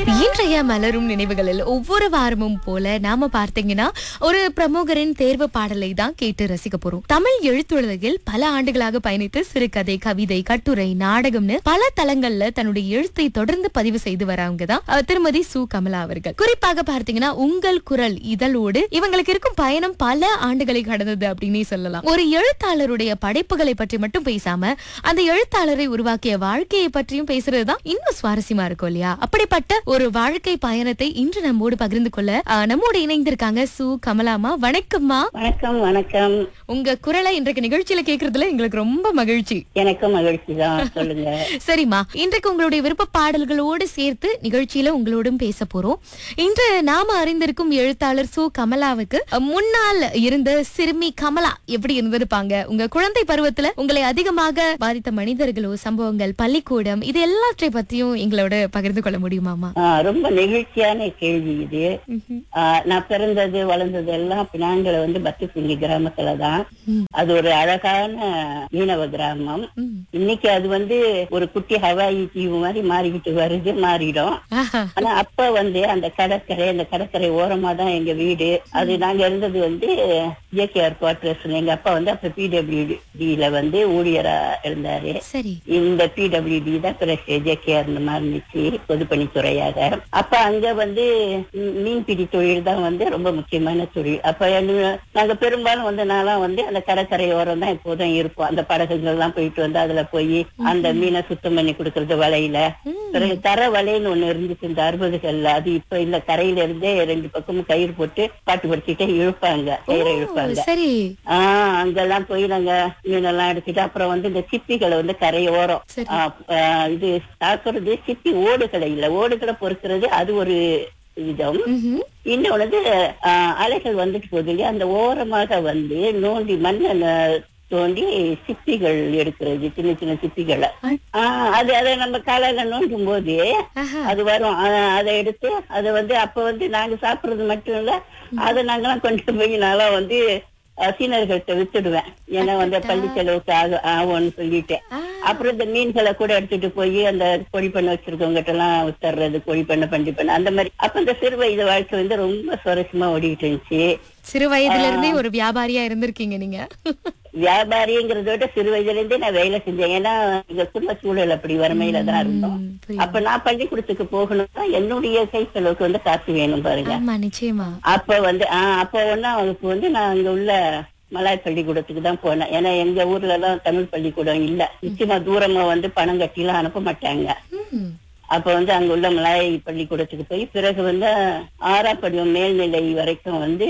இன்றைய மலரும் நினைவுகளில் ஒவ்வொரு வாரமும் போல நாம பார்த்தீங்கன்னா ஒரு பிரமுகரின் தேர்வு பாடலை தான் கேட்டு ரசிக்க போறோம் தமிழ் எழுத்துலகில் பல ஆண்டுகளாக பயணித்து சிறுகதை கவிதை கட்டுரை நாடகம்னு பல தளங்கள்ல தன்னுடைய எழுத்தை தொடர்ந்து பதிவு செய்து வரவங்க தான் அஹ், திருமதி சு கமலா அவர்கள் குறிப்பாக பார்த்தீங்கன்னா உங்கள் குரல் இதழோடு இவங்களுக்கு இருக்கும் பயணம் பல ஆண்டுகளை கடந்தது அப்படின்னே சொல்லலாம் ஒரு எழுத்தாளருடைய படைப்புகளை பற்றி மட்டும் பேசாம அந்த எழுத்தாளரை உருவாக்கிய வாழ்க்கையை பற்றியும் பேசுறதுதான் இன்னும் சுவாரஸ்யமா இருக்கும் இல்லையா அப்படிப்பட்ட ஒரு வாழ்க்கை பயணத்தை இன்று நம்மோடு பகிர்ந்து கொள்ள ஆஹ், நம்மோடு இணைந்திருக்காங்க சு கமலாமா வணக்கம்மா வணக்கம் வணக்கம் உங்க குரலை இன்றைக்கு நிகழ்ச்சியில கேக்குறதுல எங்களுக்கு ரொம்ப மகிழ்ச்சி எனக்கும் மகிழ்ச்சி தான் சொல்லுங்க சரிம்மா இன்றைக்கு உங்களுடைய விருப்ப பாடல்களோடு சேர்த்து நிகழ்ச்சியில உங்களோடும் பேச போறோம் இன்று நாம அறிந்திருக்கும் எழுத்தாளர் சு கமலாவுக்கு அஹ், முன்னால் இருந்த சிறுமி கமலா எப்படி இருந்திருப்பாங்க உங்க குழந்தை பருவத்துல உங்களை அதிகமாக பாதித்த மனிதர்களோ சம்பவங்கள் பள்ளிக்கூடம் இது எல்லாற்றை பத்தியும் எங்களோட பகிர்ந்து கொள்ள முடியுமாமா ஆ, ரொம்ப நெகிழ்ச்சியான கேள்வி இது ஆ, நான் பிறந்தது வளர்ந்தது எல்லாம் பினாங்கல வந்து பத்துசிங்கி கிராமத்துல தான் அது ஒரு அழகான மீனவ கிராமம் ம். இன்னைக்கு அது வந்து ஒரு குட்டி ஹவாயி தீவு மாதிரி மாறிக்கிட்டு வருது மாறிடும் ஆஹா. ஆனா அப்ப வந்து அந்த கடற்கரை அந்த கடற்கரை ஓரமா தான் எங்க வீடு அது நாங்க இருந்தது வந்து ஜேகேஆர் குவார்டர்ஸ் எங்க அப்பா வந்து அப்ப பிடபிள்யூடில வந்து ஊழியரா இருந்தாரு சரி இந்த பிடபிள்யூடி தான் பிறகு ஜேகேஆர் மாறிச்சு பொதுப்பணித்துறையாக அப்ப அங்க வந்து மீ- மீன்பிடி தொழில் தான் வந்து ரொம்ப முக்கியமான தொழில் அப்ப என்ன- நாங்க பெரும்பாலும் வந்து நான்லாம் வந்து அந்த கடற்கரையோரம் தான் எப்போதும் இருப்போம் அந்த படகுகள் எல்லாம் போயிட்டு வந்து அதுல போய் அந்த மீனை சுத்தம் பண்ணி கொடுக்கறது வலையில பிறகு தர வலைன்னு ஒண்ணு இருந்துச்சு இந்த அறுபதுகள்ல அது இப்ப இல்ல கரையில இருந்தே ரெண்டு பக்கமும் கயிறு போட்டு பாட்டு படிச்சுட்டே இழுப்பாங்க கயிறை இழுப்பாங்க சரி ஆஹ் அங்கெல்லாம் போய் நாங்க மீனெல்லாம் எடுத்துட்டு அப்புறம் வந்து இந்த சிப்பிகளை வந்து கரையோரம் சரி. ஆஹ் ஆஹ் இது தாக்குறது சிப்பி ஓடுகளை இல்ல ஓடுகளை பொறுக்கிறது அது ஒரு விதம் ம்ஹும். இன்னொன்னு வந்து, ஆஹ் அலைகள் வந்துட்டு போகுது இல்லையா அந்த ஓரமாக வந்து நோண்டி மண்ணை ந- தோண்டி சிப்பிகள் எடுக்கிறது சின்ன சின்ன சிப்பிகளை ஆஹ் அது அதை நம்ம காலையில நோண்டும் போது ஆஹா. அது வரும் ஆஹ் அதை எடுத்து அதை வந்து அப்ப வந்து நாங்க சாப்பிடுறது மட்டும் இல்ல அதை நாங்கெல்லாம் கொண்டு போய் நல்லா வந்து அஹ், சீனர்கள்ட்ட வித்துடுவேன் ஏன்னா வந்து பள்ளி செலவுக்கு ஆகு ஆகும்னு சொல்லிட்டேன் ஆ. அப்புறம் இந்த மீன்களை கூட எடுத்துட்டு போய் அந்த கோழி பண்ணை வச்சிருக்கவங்க கிட்ட எல்லாம் வித்துறது கோழி பண்ணை பண்டி பண்ணை அந்த மாதிரி அப்ப இந்த சிறு வயது வாழ்க்கை வந்து ரொம்ப சுவாரஸ்யமா ஓடிட்டு இருந்துச்சு சிறு வயதுல இருந்தே ஒரு வியாபாரியா இருந்திருக்கீங்க நீங்க வியாபாரிங்கிறத விட சிறு வயதுல இருந்தே நான் வேலை செஞ்சேன் ஏன்னா எங்க குடும்ப சூழல் அப்படி வறுமையில தான் இருந்தோம் ம், புரியுது. அப்ப நான் பள்ளிக்கூடத்துக்கு போகணும்னா என்னுடைய கை செலவுக்கு வந்து காசு வேணும் பாருங்க ஆமா நிச்சயமா அப்ப வந்து ஆஹ் அப்ப ஒன்னா அவனுக்கு வந்து நான் அங்க உள்ள மலாய் பள்ளிக்கூடத்துக்கு தான் போனேன் ஏன்னா எங்க ஊர்ல எல்லாம் தமிழ் பள்ளிக்கூடம் இல்ல நிச்சயமா தூரமா வந்து பணம் கட்டி எல்லாம் அனுப்ப மாட்டாங்க ம். அப்ப வந்து அங்க உள்ள மலாய் பள்ளிக்கூடத்துக்கு போய் பிறகு வந்து ஆறாம் படிவம் மேல்நிலை வரைக்கும் வந்து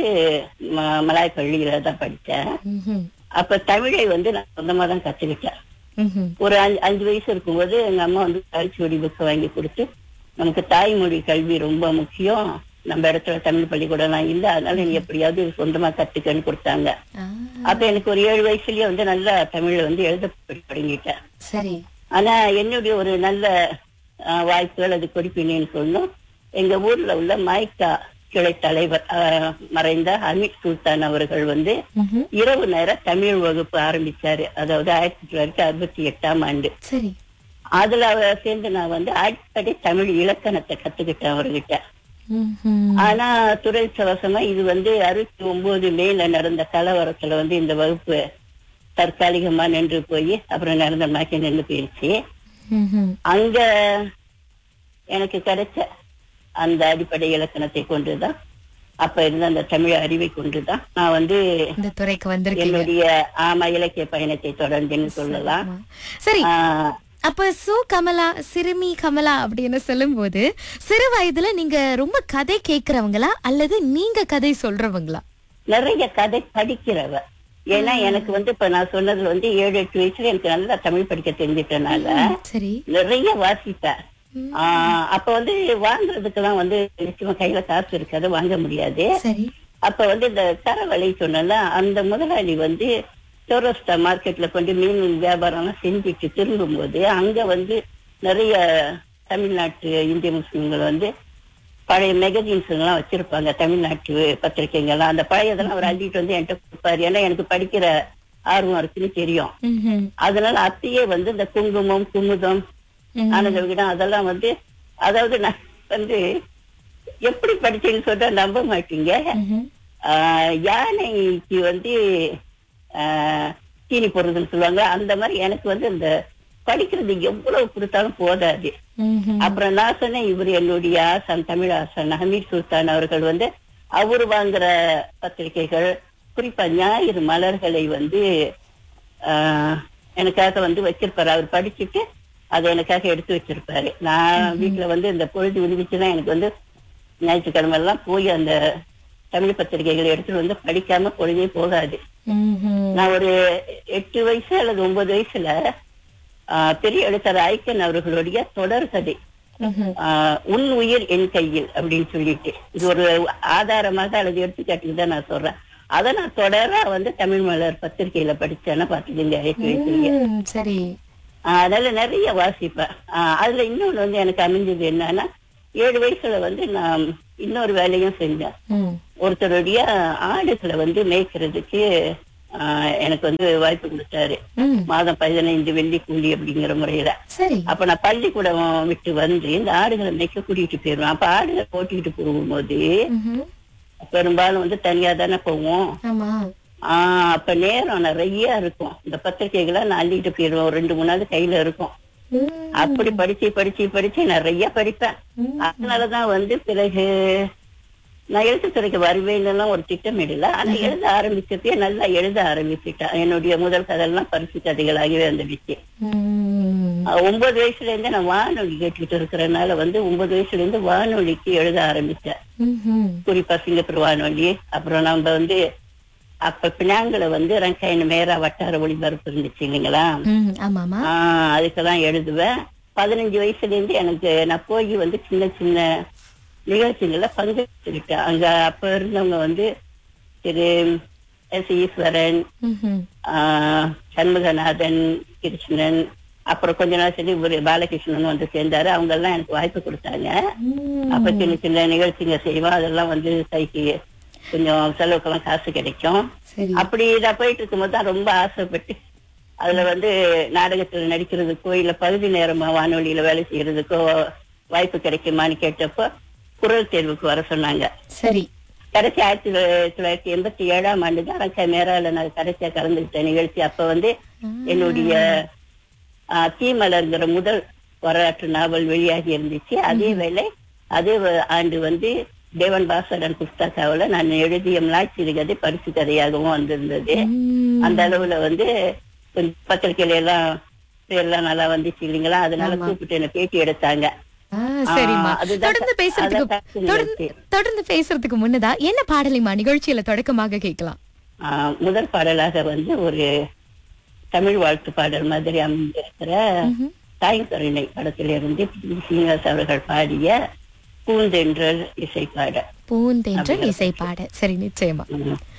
ம- மலாய் பள்ளியில தான் படிச்சேன் ம்ஹும். அப்ப தமிழை வந்து நான் சொந்தமா தான் கத்துக்கிட்டேன் ம்ஹும். ஒரு அஞ்சு அஞ்சு வயசு இருக்கும்போது எங்க அம்மா வந்து கரிச்சுவடி புக்கு வாங்கி கொடுத்து நமக்கு தாய்மொழி கல்வி ரொம்ப முக்கியம் நம்ம இடத்துல தமிழ் பள்ளிக்கூடம்லாம் இல்ல அதனால நீ எப்படியாவது இது சொந்தமா கத்துக்கன்னு கொடுத்தாங்க ஆ, அப்ப எனக்கு ஒரு ஏழு வயசுலயே வந்து நல்லா தமிழ்ல வந்து எழுத தொடங்கிட்டேன் சரி ஆனா என்னுடைய ஒரு நல்ல ஆஹ், வாய்ப்புகள் அது கொடுப்பினேன்னு சொல்லணும் எங்க ஊர்ல உள்ள மாய்கா கிளை தலைவர் ஆஹ், மறைந்த அமித் சுல்தான் அவர்கள் வந்து ம்ஹும். இரவு நேர தமிழ் வகுப்பு ஆரம்பிச்சாரு அதாவது ஆயிரத்தி தொள்ளாயிரத்தி அறுபத்தி எட்டாம் ஆண்டு சரி அதுல அவ சேர்ந்து நான் வந்து அடிப்படை தமிழ் இலக்கணத்தை கத்துக்கிட்டேன் அவர்கிட்ட ம்ஹும். ஆனா துறைச்சவசமா இது வந்து அறுபத்தி ஒன்பது மேல நடந்த கலவரத்துல வந்து இந்த வகுப்பு தற்காலிகமா நின்று போய் அப்புறம் நிரந்தரமாக்கி நின்று போயிடுச்சு ம்ஹும். அங்க எனக்கு கிடைச்ச அந்த அடிப்படை இலக்கணத்தை கொண்டுதான் அப்ப இருந்த அந்த தமிழ் அறிவை கொண்டுதான் நான் வந்து இந்த துறைக்கு வந்திருக்கீங்க என்னுடைய ஆமா இலக்கிய பயணத்தை தொடர்ந்தேன்னு சொல்லலாம் ஆமா. சரி ஆஹ் அப்ப சு கமலா சிறுமி கமலா அப்படின்னு சொல்லும்போது சிறு வயதுல நீங்க ரொம்ப கதை கேக்குறவங்களா அல்லது நீங்க கதை சொல்றவங்களா நிறைய கதை படிக்கிறவ ஏன்னா எனக்கு வந்து இப்ப நான் சொன்னதுல வந்து ஏழு எட்டு வயசுல எனக்கு நல்லா தமிழ் படிக்க தெரிஞ்சிட்டனால சரி நிறைய வாசிப்பேன் ஆஹ் அப்ப வந்து வாங்குறதுக்கெல்லாம் வந்து நிச்சயமா கையில காசு இருக்காது வாங்க முடியாது சரி அப்ப வந்து இந்த தரவலை சொன்னல அந்த முதலாளி வந்து சோரோஸ்டா மார்க்கெட்ல கொண்டு மீன் வியாபாரம் எல்லாம் செஞ்சுட்டு திரும்பும்போது அங்க வந்து நிறைய தமிழ்நாட்டு இந்திய முஸ்லிம்கள் வந்து பழைய மெகசின்ஸ் எல்லாம் வச்சிருப்பாங்க தமிழ்நாட்டு பத்திரிகைங்கெல்லாம் அந்த பழையதெல்லாம் அவர் அள்ளிட்டு வந்து என்கிட்ட கொடுப்பாரு ஏன்னா எனக்கு படிக்கிற ஆர்வம் இருக்குன்னு தெரியும் ம்ஹும். அதனால அப்பயே வந்து இந்த குங்குமம் குமுதம் ம். ஆனந்த விகிடம் அதெல்லாம் வந்து அதாவது நான் வந்து எப்படி படிச்சேன்னு சொன்னா நம்ப மாட்டீங்க ம்ஹும். ஆஹ் யானைக்கு வந்து ஆஹ் தீனி போடுறதுன்னு சொல்லுவாங்க அந்த மாதிரி எனக்கு வந்து இந்த படிக்கிறது எவ்வளவு கொடுத்தாலும் போதாது ம்ஹும். அப்புறம் நான் சொன்னேன் இவர் என்னுடைய ஆசான் தமிழ் ஆசான் ஹமீத் சுல்தான் அவர்கள் வந்து அவர் வாங்குற பத்திரிகைகள் குறிப்பா ஞாயிறு மலர்களை வந்து ஆஹ், எனக்காக வந்து வச்சிருப்பாரு அவர் படிச்சுட்டு அதை எனக்காக எடுத்து வச்சிருப்பாரு நான் வீட்டுல வந்து இந்த பொழுது விடுவிச்சுதான் எனக்கு வந்து ஞாயிற்றுக்கிழமை எல்லாம் போய் அந்த தமிழ் பத்திரிகைகளை எடுத்துட்டு வந்து படிக்காம பொழுதே போகாது ம்ஹும். நான் ஒரு எட்டு வயசு அல்லது ஒன்பது வயசுல ஆஹ், பெரிய எழுத்தர் ஐக்கன் அவர்களுடைய தொடர்கதை ம்ஹும். ஆஹ், உன் உயிர் என் கையில் அப்படின்னு சொல்லிட்டு இது ஒரு ஆதாரமாக அல்லது எடுத்துக்காட்டுக்கு தான் நான் சொல்றேன் அதை நான் தொடரா வந்து தமிழ் மலர் பத்திரிகையில படிச்சேன்னா பாத்துக்கீங்க எட்டு வயசுலயே ம், சரி ஆஹ், அதனால நிறைய வாசிப்பேன் ஆஹ், அதுல இன்னொன்னு வந்து எனக்கு அமைஞ்சது என்னன்னா ஏழு வயசுல வந்து நான் இன்னொரு வேலையும் செஞ்சேன் ம். ஒருத்தருடைய ஆடுகளை வந்து மேய்க்கிறதுக்கு ஆஹ், எனக்கு வந்து வாய்ப்பு கொடுத்தாரு ம். மாதம் பதினைந்து வெள்ளி கூலி அப்படிங்கிற முறையில சரி அப்ப நான் பள்ளிக்கூடம் விட்டு வந்து இந்த ஆடுகளை மேய்க்க கூட்டிட்டு போயிருவேன் அப்ப ஆடுகளை ஓட்டிக்கிட்டு போகும்போது ம்ஹும். பெரும்பாலும் வந்து தனியா தானே போவோம் ஆமா ஆஹ் அப்ப நேரம் நிறைய இருக்கும் இந்த பத்திரிகைகளை நான் அள்ளிட்டு போயிருவேன் ஒரு ரெண்டு மூணு நாள் கையில இருக்கும் ம். அப்படி படிச்சு படிச்சு படிச்சு நிறைய படிப்பேன் ம். அதனாலதான் வந்து பிறகு நான் எழுத்துத்துறைக்கு வருவேன்னு ஒரு திட்டமிடல ஆனா எழுத ஆரம்பிச்சப்பே நல்லா எழுத ஆரம்பிச்சுட்டேன் என்னுடைய முதல் கதையெல்லாம் பரிசு கதைகளாகவே வந்துடுச்சு ம். அஹ் ஒன்பது வயசுல இருந்து நான் வானொலி கேட்டுக்கிட்டு இருக்கிறதுனால வந்து ஒன்பது வயசுல இருந்து வானொலிக்கு எழுத ஆரம்பிச்சேன் ம்ஹும். குறிப்பா சிங்கப்பூர் வானொலி அப்புறம் நம்ம வந்து அப்ப பினாங்களை வந்து ரங்காயன் மேரா வட்டார ஒளிபரப்பு இருந்துச்சு இல்லைங்களா ம். ஆமாமா ஆஹ் அதுக்கெல்லாம் எழுதுவேன் பதினஞ்சு வயசுல இருந்து எனக்கு நான் போய் வந்து சின்ன சின்ன நிகழ்ச்சிகள்ல பங்கெடுத்துக்கிட்டேன் அங்க அப்ப இருந்தவங்க வந்து திரு எஸ் ஈஸ்வரன் ம்ஹும். ஆஹ் சண்முகநாதன் கிருஷ்ணன் அப்புறம் கொஞ்ச நாள் சரி ஒரு பாலகிருஷ்ணன் வந்து சேர்ந்தாரு அவங்க எல்லாம் எனக்கு வாய்ப்பு கொடுத்தாங்க ம். அப்ப சின்ன சின்ன நிகழ்ச்சிங்க செய்வோம் அதெல்லாம் வந்து கைக்கு கொஞ்சம் செலவுக்கெல்லாம் காசு கிடைக்கும் சரி அப்படி நான் போயிட்டு இருக்கும்போது தான் ரொம்ப ஆசைப்பட்டு அதுல வந்து நாடகத்துல நடிக்கிறதுக்கோ இல்ல பகுதி நேரமா வானொலியில வேலை செய்யறதுக்கோ வாய்ப்பு கிடைக்குமான்னு கேட்டப்போ குரல் தேர்வுக்கு வர சொன்னாங்க சரி கடைசி ஆயிரத்தி தொள்ளாயிரத்தி தொள்ளாயிரத்தி எண்பத்தி ஏழாம் ஆண்டு தான் ரங்கா மேரால நான் கடைசியா கலந்துக்கிட்ட நிகழ்ச்சி அப்ப வந்து என்னுடைய ஆஹ், தீமலர்ங்கிற முதல் வரலாற்று நாவல் வெளியாகி இருந்துச்சு அதே வேளை அதே வ- ஆண்டு வந்து தேவன் பாசரன் புஸ்தகாவில நான் எழுதிய மிளாய் சிறுகதை பரிசு கதையாகவும் வந்திருந்தது ம். அந்த அளவுல வந்து கொஞ்சம் பத்திரிகையில எல்லாம் எல்லாம் நல்லா வந்துச்சு இல்லைங்களா அதனால ஆமா. கூப்பிட்டு என்ன பேட்டி எடுத்தாங்க ஆ, சரிம்மா ஆ, அதுதான் தொடர்ந்து க- பேசுறதுக்கு அதான் கடைசி தொடர்ந்து நிகழ்ச்சி. தொடர்ந்து பேசுறதுக்கு முன்னதா என்ன பாடலைமா நிகழ்ச்சியில தொடக்கமாக கேட்கலாம் ஆஹ் முதல் பாடலாக வந்து ஒரு தமிழ் வாழ்த்து பாடல் மாதிரி அமைந்திருக்கிற ம்ஹும். தாய்கருணை படத்திலிருந்து பி. சீனிவாஸ் அவர்கள் பாடிய பூந்தென்றல் இசை பாடல் பூந்தென்றல் இசை பாட சரி நிச்சயமா ம்.